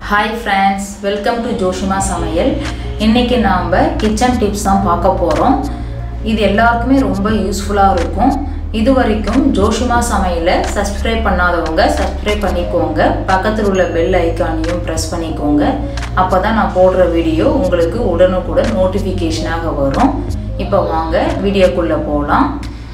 hi friends welcome to Joshima சமையல் இன்றைக்கி நாம் கிச்சன் டிப்ஸ் தான் பார்க்க போகிறோம் இது எல்லாருக்குமே ரொம்ப யூஸ்ஃபுல்லாக இருக்கும் இது வரைக்கும் ஜோஷிமா சமையலை சப்ஸ்கிரைப் பண்ணாதவங்க சப்ஸ்கிரைப் பண்ணிக்கோங்க பக்கத்தில் உள்ள பெல் ஐக்கானையும் ப்ரெஸ் பண்ணிக்கோங்க அப்போ தான் நான் போடுற வீடியோ உங்களுக்கு உடனுக்குடன் நோட்டிஃபிகேஷனாக வரும் இப்போ வாங்க வீடியோக்குள்ளே போகலாம்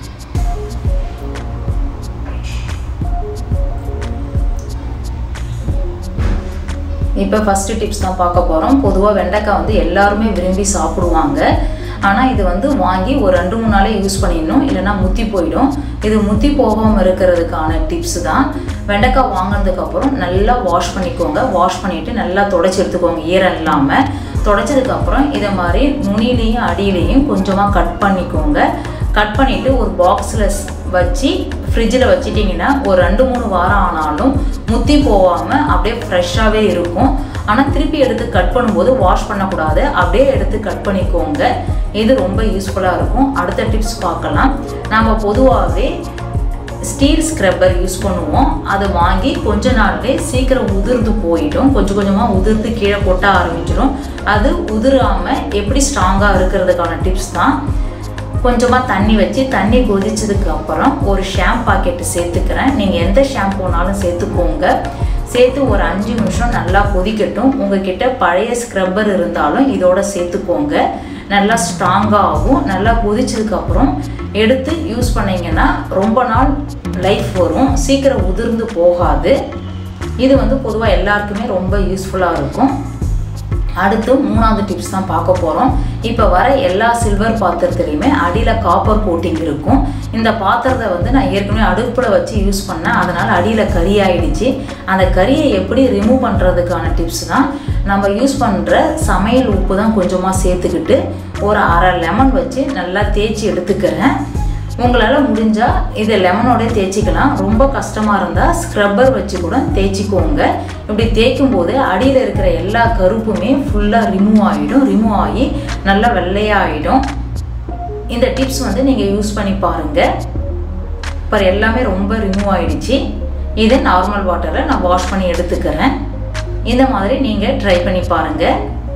இப்போ ஃபஸ்ட்டு டிப்ஸ் தான் பார்க்க போகிறோம் பொதுவாக வெண்டைக்காய் வந்து எல்லாருமே விரும்பி சாப்பிடுவாங்க ஆனால் இது வந்து வாங்கி ஒரு ரெண்டு மூணு நாளே யூஸ் பண்ணிடணும் இல்லைன்னா முத்தி போயிடும் இது முத்தி போகாமல் இருக்கிறதுக்கான டிப்ஸ் தான் வெண்டைக்காய் வாங்கினதுக்கப்புறம் நல்லா வாஷ் பண்ணிக்கோங்க வாஷ் பண்ணிவிட்டு நல்லா தொடச்சி எடுத்துக்கோங்க ஈரம் இல்லாமல் தொடச்சதுக்கப்புறம் இதை மாதிரி நுனிலையும் அடியிலையும் கொஞ்சமாக கட் பண்ணிக்கோங்க கட் பண்ணிவிட்டு ஒரு பாக்ஸில் வச்சு ஃப்ரிட்ஜில் வச்சிட்டிங்கன்னா ஒரு ரெண்டு மூணு வாரம் ஆனாலும் முத்தி போகாமல் அப்படியே ஃப்ரெஷ்ஷாகவே இருக்கும் ஆனால் திருப்பி எடுத்து கட் பண்ணும்போது வாஷ் பண்ணக்கூடாது அப்படியே எடுத்து கட் பண்ணிக்கோங்க இது ரொம்ப யூஸ்ஃபுல்லாக இருக்கும் அடுத்த டிப்ஸ் பார்க்கலாம் நம்ம பொதுவாகவே ஸ்டீல் ஸ்க்ரப்பர் யூஸ் பண்ணுவோம் அதை வாங்கி கொஞ்ச நாள்லே சீக்கிரம் உதிர்ந்து போயிடும் கொஞ்சம் கொஞ்சமாக உதிர்ந்து கீழே கொட்ட ஆரம்பிச்சிடும் அது உதிராமல் எப்படி ஸ்ட்ராங்காக இருக்கிறதுக்கான டிப்ஸ் தான் கொஞ்சமாக தண்ணி வச்சு தண்ணி கொதிச்சதுக்கு அப்புறம் ஒரு ஷாம்பு பாக்கெட்டு சேர்த்துக்கிறேன் நீங்கள் எந்த ஷாம்புனாலும் சேர்த்துக்கோங்க சேர்த்து ஒரு அஞ்சு நிமிஷம் நல்லா கொதிக்கட்டும் உங்ககிட்ட பழைய ஸ்க்ரப்பர் இருந்தாலும் இதோட சேர்த்துக்கோங்க நல்லா ஸ்ட்ராங்காக ஆகும் நல்லா கொதிச்சதுக்கப்புறம் எடுத்து யூஸ் பண்ணிங்கன்னா ரொம்ப நாள் லைஃப் வரும் சீக்கிரம் உதிர்ந்து போகாது இது வந்து பொதுவாக எல்லாருக்குமே ரொம்ப யூஸ்ஃபுல்லாக இருக்கும் அடுத்து மூணாவது டிப்ஸ் தான் பார்க்க போகிறோம் இப்போ வர எல்லா சில்வர் பாத்திரத்துலையுமே அடியில் காப்பர் கோட்டிங் இருக்கும் இந்த பாத்திரத்தை வந்து நான் ஏற்கனவே அடுப்பில் வச்சு யூஸ் பண்ணேன் அதனால் அடியில் கறி ஆயிடுச்சு அந்த கறியை எப்படி ரிமூவ் பண்ணுறதுக்கான டிப்ஸ் தான் நம்ம யூஸ் பண்ணுற சமையல் உப்பு தான் கொஞ்சமாக சேர்த்துக்கிட்டு ஒரு அரை லெமன் வச்சு நல்லா தேய்ச்சி எடுத்துக்கிறேன் உங்களால் முடிஞ்சால் இதை லெமனோட தேய்ச்சிக்கலாம் ரொம்ப கஷ்டமாக இருந்தால் ஸ்க்ரப்பர் வச்சு கூட தேய்ச்சிக்கோங்க இப்படி தேய்க்கும் போது அடியில் இருக்கிற எல்லா கருப்புமே ஃபுல்லாக ரிமூவ் ஆகிடும் ரிமூவ் ஆகி நல்லா வெள்ளையாகிடும் இந்த டிப்ஸ் வந்து நீங்கள் யூஸ் பண்ணி பாருங்கள் இப்போ எல்லாமே ரொம்ப ரிமூவ் ஆகிடுச்சு இதை நார்மல் வாட்டரில் நான் வாஷ் பண்ணி எடுத்துக்கிறேன் இந்த மாதிரி நீங்கள் ட்ரை பண்ணி பாருங்கள்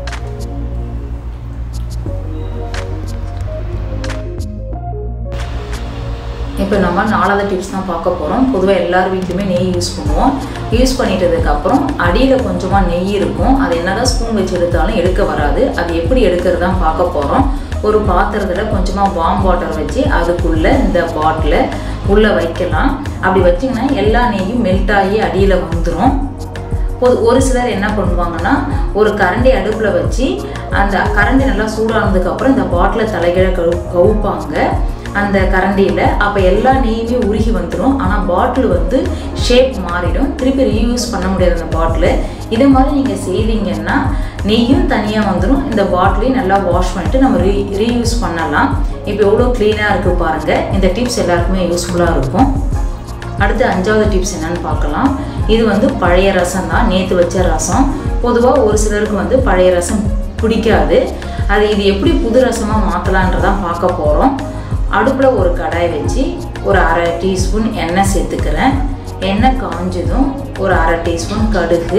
இப்போ நம்ம நாலாவது டிப்ஸ் தான் பார்க்க போகிறோம் பொதுவாக எல்லார் வீட்லையுமே நெய் யூஸ் பண்ணுவோம் யூஸ் பண்ணிட்டதுக்கப்புறம் அடியில் கொஞ்சமாக நெய் இருக்கும் அது என்னதான் ஸ்பூன் வச்சு எடுத்தாலும் எடுக்க வராது அது எப்படி எடுக்கிறது தான் பார்க்க போகிறோம் ஒரு பாத்திரத்தில் கொஞ்சமாக வார்ம் வாட்டர் வச்சு அதுக்குள்ளே இந்த பாட்டில் உள்ளே வைக்கலாம் அப்படி வச்சிங்கன்னா எல்லா நெய்யும் மெல்ட் ஆகி அடியில் வந்துடும் பொது ஒரு சிலர் என்ன பண்ணுவாங்கன்னா ஒரு கரண்டி அடுப்பில் வச்சு அந்த கரண்டி நல்லா சூடானதுக்கப்புறம் இந்த பாட்டிலை தலைகீழ கவு கவுப்பாங்க அந்த கரண்டியில் அப்போ எல்லா நெய்யுமே உருகி வந்துடும் ஆனால் பாட்டில் வந்து ஷேப் மாறிடும் திருப்பி ரீயூஸ் பண்ண முடியாது அந்த பாட்டில் இதே மாதிரி நீங்கள் செய்தீங்கன்னா நெய்யும் தனியாக வந்துடும் இந்த பாட்டிலையும் நல்லா வாஷ் பண்ணிவிட்டு நம்ம ரீ ரீயூஸ் பண்ணலாம் இப்போ எவ்வளோ க்ளீனாக இருக்குது பாருங்கள் இந்த டிப்ஸ் எல்லாருக்குமே யூஸ்ஃபுல்லாக இருக்கும் அடுத்து அஞ்சாவது டிப்ஸ் என்னன்னு பார்க்கலாம் இது வந்து பழைய ரசம் தான் நேற்று வச்ச ரசம் பொதுவாக ஒரு சிலருக்கு வந்து பழைய ரசம் பிடிக்காது அது இது எப்படி புது ரசமாக மாற்றலான்றதான் பார்க்க போகிறோம் அடுப்பில் ஒரு கடாய் வச்சு ஒரு அரை டீஸ்பூன் எண்ணெய் சேர்த்துக்கிறேன் எண்ணெய் காஞ்சதும் ஒரு அரை டீஸ்பூன் கடுகு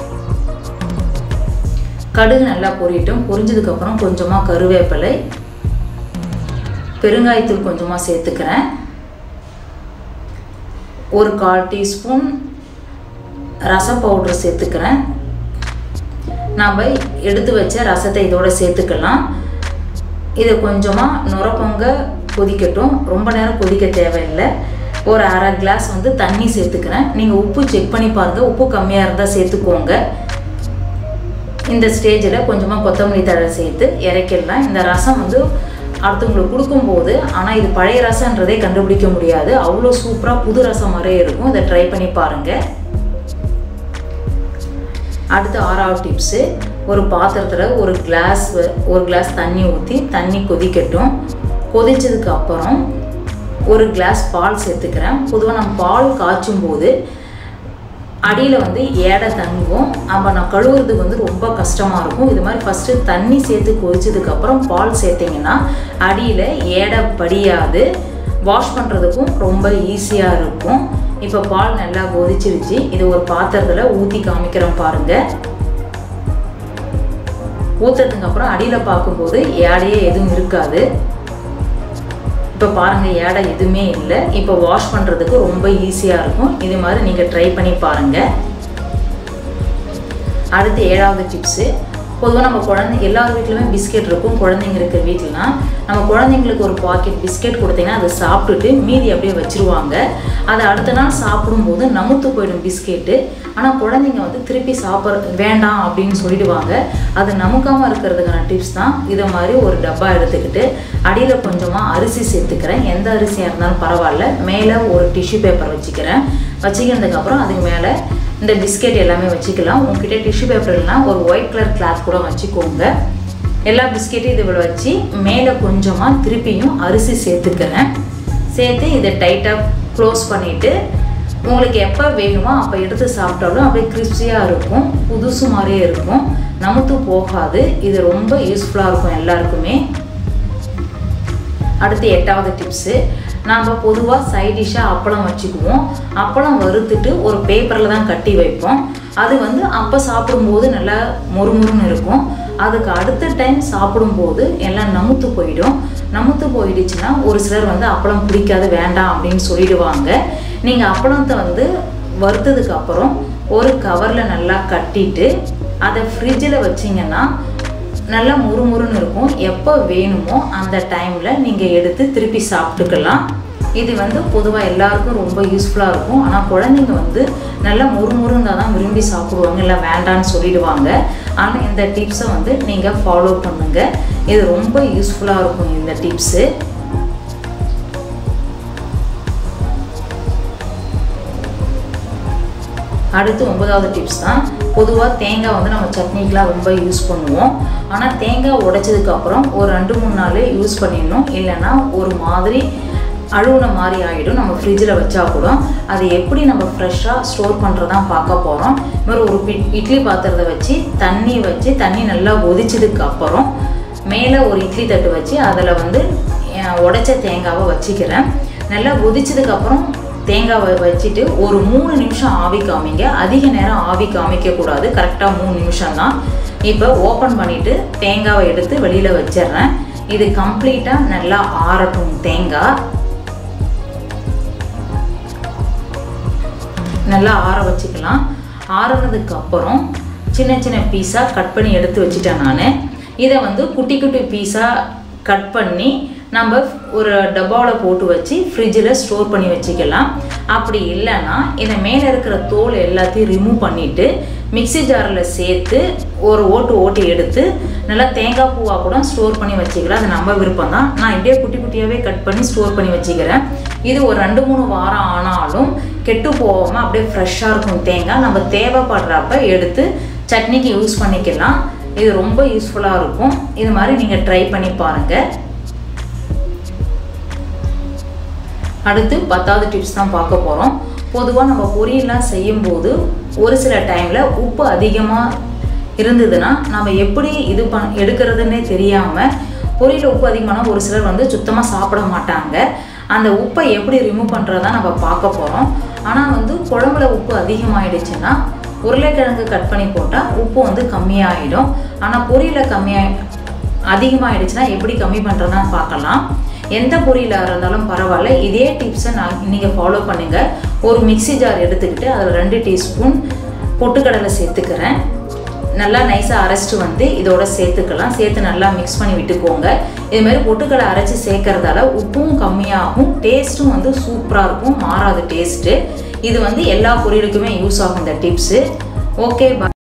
கடுகு நல்லா பொரியட்டும் பொரிஞ்சதுக்கப்புறம் கொஞ்சமாக கருவேப்பிலை பெருங்காயத்தூள் கொஞ்சமாக சேர்த்துக்கிறேன் ஒரு கால் டீஸ்பூன் ரசம் பவுட்ரு சேர்த்துக்கிறேன் நாம் எடுத்து வச்ச ரசத்தை இதோட சேர்த்துக்கலாம் இதை கொஞ்சமாக நுரப்பொங்க கொதிக்கட்டும் ரொம்ப நேரம் கொதிக்க தேவையில்லை ஒரு அரை கிளாஸ் வந்து தண்ணி சேர்த்துக்கிறேன் நீங்கள் உப்பு செக் பண்ணி பாருங்கள் உப்பு கம்மியாக இருந்தால் சேர்த்துக்கோங்க இந்த ஸ்டேஜில் கொஞ்சமாக கொத்தமல்லி தழை சேர்த்து இறக்கிடலாம் இந்த ரசம் வந்து அடுத்தவங்களுக்கு கொடுக்கும்போது ஆனால் இது பழைய ரசன்றதே கண்டுபிடிக்க முடியாது அவ்வளோ சூப்பராக புது ரசம் மாதிரியே இருக்கும் இதை ட்ரை பண்ணி பாருங்கள் அடுத்து ஆறாவது டிப்ஸு ஒரு பாத்திரத்தில் ஒரு கிளாஸ் ஒரு கிளாஸ் தண்ணி ஊற்றி தண்ணி கொதிக்கட்டும் கொதிச்சதுக்கு அப்புறம் ஒரு கிளாஸ் பால் சேர்த்துக்கிறேன் பொதுவாக நம்ம பால் காய்ச்சும் போது அடியில் வந்து ஏடை தங்கும் அப்போ நான் கழுவுறதுக்கு வந்து ரொம்ப கஷ்டமாக இருக்கும் இது மாதிரி ஃபஸ்ட்டு தண்ணி சேர்த்து கொதிச்சதுக்கப்புறம் பால் சேர்த்திங்கன்னா அடியில் ஏடை படியாது வாஷ் பண்ணுறதுக்கும் ரொம்ப ஈஸியாக இருக்கும் இப்போ பால் நல்லா கொதிச்சிருச்சு இது ஒரு பாத்திரத்தில் ஊற்றி காமிக்கிறோம் பாருங்கள் ஊற்றுறதுக்கு அப்புறம் அடியில் பார்க்கும்போது ஏடையே எதுவும் இருக்காது இப்போ பாருங்கள் ஏடை எதுவுமே இல்லை இப்போ வாஷ் பண்ணுறதுக்கு ரொம்ப ஈஸியாக இருக்கும் இது மாதிரி நீங்கள் ட்ரை பண்ணி பாருங்கள் அடுத்து ஏழாவது டிப்ஸு பொதுவாக நம்ம குழந்தை எல்லார் வீட்லையுமே பிஸ்கெட் இருக்கும் குழந்தைங்க இருக்கிற வீட்டிலலாம் நம்ம குழந்தைங்களுக்கு ஒரு பாக்கெட் பிஸ்கெட் கொடுத்தீங்கன்னா அதை சாப்பிட்டுட்டு மீதி அப்படியே வச்சுருவாங்க அதை அடுத்த நாள் சாப்பிடும்போது நமுத்து போயிடும் பிஸ்கெட்டு ஆனால் குழந்தைங்க வந்து திருப்பி சாப்பிட்ற வேண்டாம் அப்படின்னு சொல்லிடுவாங்க அது நமுக்காமல் இருக்கிறதுக்கான டிப்ஸ் தான் இதை மாதிரி ஒரு டப்பா எடுத்துக்கிட்டு அடியில் கொஞ்சமாக அரிசி சேர்த்துக்கிறேன் எந்த அரிசியாக இருந்தாலும் பரவாயில்ல மேலே ஒரு டிஷ்யூ பேப்பர் வச்சுக்கிறேன் வச்சுக்கிறதுக்கப்புறம் அதுக்கு மேலே இந்த பிஸ்கெட் எல்லாமே வச்சுக்கலாம் உங்ககிட்ட டிஷ்யூ பேப்பர் இல்லைனா ஒரு ஒயிட் கலர் கிளாத் கூட வச்சுக்கோங்க எல்லா பிஸ்கெட்டையும் இதில் வச்சு மேலே கொஞ்சமாக திருப்பியும் அரிசி சேர்த்துக்கிறேன் சேர்த்து இதை டைட்டாக க்ளோஸ் பண்ணிவிட்டு உங்களுக்கு எப்போ வேணுமோ அப்போ எடுத்து சாப்பிட்டாலும் அப்படியே கிறிஸ்பியாக இருக்கும் புதுசு மாதிரியே இருக்கும் நமுத்து போகாது இது ரொம்ப யூஸ்ஃபுல்லாக இருக்கும் எல்லாருக்குமே அடுத்து எட்டாவது டிப்ஸு நாம் பொதுவாக சைட் டிஷ்ஷாக அப்பளம் வச்சுக்குவோம் அப்பளம் வறுத்துட்டு ஒரு பேப்பரில் தான் கட்டி வைப்போம் அது வந்து அப்போ சாப்பிடும்போது நல்லா மொறுமொறுன்னு இருக்கும் அதுக்கு அடுத்த டைம் சாப்பிடும்போது எல்லாம் நமுத்து போயிடும் நமுத்து போயிடுச்சுன்னா ஒரு சிலர் வந்து அப்பளம் பிடிக்காது வேண்டாம் அப்படின்னு சொல்லிடுவாங்க நீங்கள் அப்பளத்தை வந்து வறுத்ததுக்கு அப்புறம் ஒரு கவரில் நல்லா கட்டிட்டு அதை ஃப்ரிட்ஜில் வச்சிங்கன்னா நல்லா முறுமுறுன்னு இருக்கும் எப்போ வேணுமோ அந்த டைமில் நீங்கள் எடுத்து திருப்பி சாப்பிட்டுக்கலாம் இது வந்து பொதுவாக எல்லாருக்கும் ரொம்ப யூஸ்ஃபுல்லாக இருக்கும் ஆனால் குழந்தைங்க வந்து நல்லா முறுமுறுந்தால் தான் விரும்பி சாப்பிடுவாங்க இல்லை வேண்டான்னு சொல்லிடுவாங்க ஆனால் இந்த டிப்ஸை வந்து நீங்கள் ஃபாலோ பண்ணுங்கள் இது ரொம்ப யூஸ்ஃபுல்லாக இருக்கும் இந்த டிப்ஸு அடுத்து ஒன்பதாவது டிப்ஸ் தான் பொதுவாக தேங்காய் வந்து நம்ம சட்னிக்கெலாம் ரொம்ப யூஸ் பண்ணுவோம் ஆனால் தேங்காய் உடைச்சதுக்கப்புறம் ஒரு ரெண்டு மூணு நாள் யூஸ் பண்ணிடணும் இல்லைன்னா ஒரு மாதிரி அழுகுன மாதிரி ஆகிடும் நம்ம ஃப்ரிட்ஜில் வச்சா கூட அது எப்படி நம்ம ஃப்ரெஷ்ஷாக ஸ்டோர் பண்ணுறதான் பார்க்க போகிறோம் இது மாதிரி ஒரு பி இட்லி பாத்திரத்தை வச்சு தண்ணி வச்சு தண்ணி நல்லா கொதிச்சதுக்கு அப்புறம் மேலே ஒரு இட்லி தட்டு வச்சு அதில் வந்து உடைச்ச தேங்காவை வச்சுக்கிறேன் நல்லா கொதிச்சதுக்கப்புறம் தேங்காவை வச்சுட்டு ஒரு மூணு நிமிஷம் ஆவி காமிங்க அதிக நேரம் ஆவி காமிக்கக்கூடாது கரெக்டாக மூணு நிமிஷம் தான் இப்போ ஓப்பன் பண்ணிவிட்டு தேங்காவை எடுத்து வெளியில் வச்சிடுறேன் இது கம்ப்ளீட்டாக நல்லா ஆறட்டும் தேங்காய் நல்லா ஆற வச்சுக்கலாம் ஆறுனதுக்கு அப்புறம் சின்ன சின்ன பீஸாக கட் பண்ணி எடுத்து வச்சுட்டேன் நான் இதை வந்து குட்டி குட்டி பீஸாக கட் பண்ணி நம்ம ஒரு டப்பாவில் போட்டு வச்சு ஃப்ரிட்ஜில் ஸ்டோர் பண்ணி வச்சுக்கலாம் அப்படி இல்லைன்னா இதை மேலே இருக்கிற தோல் எல்லாத்தையும் ரிமூவ் பண்ணிவிட்டு மிக்சி ஜாரில் சேர்த்து ஒரு ஓட்டு ஓட்டி எடுத்து நல்லா தேங்காய் பூவாக கூட ஸ்டோர் பண்ணி வச்சுக்கலாம் அது நம்ம விருப்பம் தான் நான் இப்படியே குட்டி குட்டியாகவே கட் பண்ணி ஸ்டோர் பண்ணி வச்சுக்கிறேன் இது ஒரு ரெண்டு மூணு வாரம் ஆனாலும் கெட்டு போகாமல் அப்படியே ஃப்ரெஷ்ஷாக இருக்கும் தேங்காய் நம்ம தேவைப்படுறப்ப எடுத்து சட்னிக்கு யூஸ் பண்ணிக்கலாம் இது ரொம்ப யூஸ்ஃபுல்லாக இருக்கும் இது மாதிரி நீங்கள் ட்ரை பண்ணி பாருங்கள் அடுத்து பத்தாவது டிப்ஸ் தான் பார்க்க போகிறோம் பொதுவாக நம்ம பொரியல்லாம் செய்யும்போது ஒரு சில டைமில் உப்பு அதிகமாக இருந்ததுன்னா நம்ம எப்படி இது பண் எடுக்கிறதுன்னே தெரியாமல் பொரியல் உப்பு அதிகமான ஒரு சிலர் வந்து சுத்தமாக சாப்பிட மாட்டாங்க அந்த உப்பை எப்படி ரிமூவ் பண்ணுறதா நம்ம பார்க்க போகிறோம் ஆனால் வந்து குழம்புல உப்பு அதிகமாகிடுச்சுன்னா உருளைக்கிழங்கு கட் பண்ணி போட்டால் உப்பு வந்து கம்மியாகிடும் ஆனால் பொரியலை கம்மியாக அதிகமாகிடுச்சுன்னா எப்படி கம்மி பண்ணுறதுன்னு பார்க்கலாம் எந்த பொரியலாக இருந்தாலும் பரவாயில்ல இதே டிப்ஸை நான் நீங்கள் ஃபாலோ பண்ணுங்கள் ஒரு மிக்சி ஜார் எடுத்துக்கிட்டு அதில் ரெண்டு டீஸ்பூன் பொட்டுக்கடலை சேர்த்துக்கிறேன் நல்லா நைஸாக அரைச்சிட்டு வந்து இதோட சேர்த்துக்கலாம் சேர்த்து நல்லா மிக்ஸ் பண்ணி விட்டுக்கோங்க இதுமாரி பொட்டுக்கடலை அரைச்சி சேர்க்கறதால உப்பும் கம்மியாகும் டேஸ்ட்டும் வந்து சூப்பராக இருக்கும் மாறாது டேஸ்ட்டு இது வந்து எல்லா பொரியலுக்குமே யூஸ் ஆகும் இந்த டிப்ஸு ஓகே